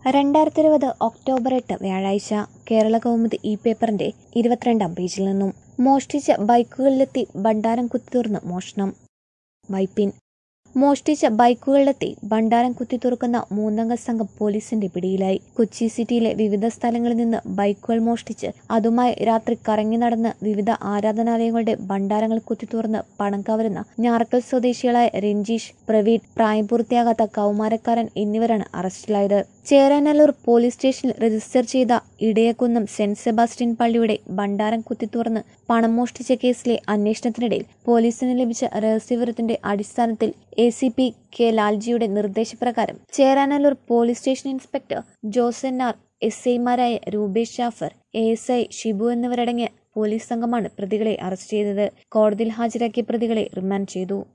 രണ്ടായിരത്തി ഇരുപത് ഒക്ടോബർ എട്ട് വ്യാഴാഴ്ച കേരള കൗമുദി ഇ പേപ്പറിന്റെ ഇരുപത്തിരണ്ടാം പേജിൽ നിന്നും മോഷ്ടിച്ച ബൈക്കുകളിലെത്തി ഭണ്ഡാരം കുത്തിത്തുറന്ന് മോഷണം വൈപ്പിൻ മോഷ്ടിച്ച ബൈക്കുകളിലെത്തി ഭണ്ഡാരം കുത്തിത്തുറക്കുന്ന മൂന്നംഗ സംഘം പോലീസിന്റെ പിടിയിലായി കൊച്ചി സിറ്റിയിലെ വിവിധ സ്ഥലങ്ങളിൽ നിന്ന് ബൈക്കുകൾ മോഷ്ടിച്ച് അതുമായി രാത്രി കറങ്ങി നടന്ന് വിവിധ ആരാധനാലയങ്ങളുടെ ഭണ്ഡാരങ്ങൾ കുത്തിത്തുറന്ന് പണം കവരുന്ന ഞാറക്കൽ സ്വദേശികളായ രഞ്ജീഷ് പ്രവീൺ പ്രായപൂർത്തിയാകാത്ത കൗമാരക്കാരൻ എന്നിവരാണ് അറസ്റ്റിലായത് ചേരാനല്ലൂർ പോലീസ് സ്റ്റേഷനിൽ രജിസ്റ്റർ ചെയ്ത ഇടയക്കുന്നം സെന്റ് സെബാസ്റ്റ്യൻ പള്ളിയുടെ ഭണ്ഡാരം കുത്തിത്തുറന്ന് പണം മോഷ്ടിച്ച കേസിലെ അന്വേഷണത്തിനിടയിൽ പോലീസിന് ലഭിച്ച രഹസ്യവിവരത്തിന്റെ അടിസ്ഥാനത്തിൽ എ സി പി കെ ലാൽജിയുടെ നിർദ്ദേശപ്രകാരം ചേരാനല്ലൂർ പോലീസ് സ്റ്റേഷൻ ഇൻസ്പെക്ടർ ജോസെന്നാർ എസ് ഐമാരായ Rupesh Jaffar A S I Shibu എന്നിവരടങ്ങിയ പോലീസ് സംഘമാണ് പ്രതികളെ അറസ്റ്റ് ചെയ്തത് കോടതിയിൽ ഹാജരാക്കിയ പ്രതികളെ റിമാൻഡ് ചെയ്തു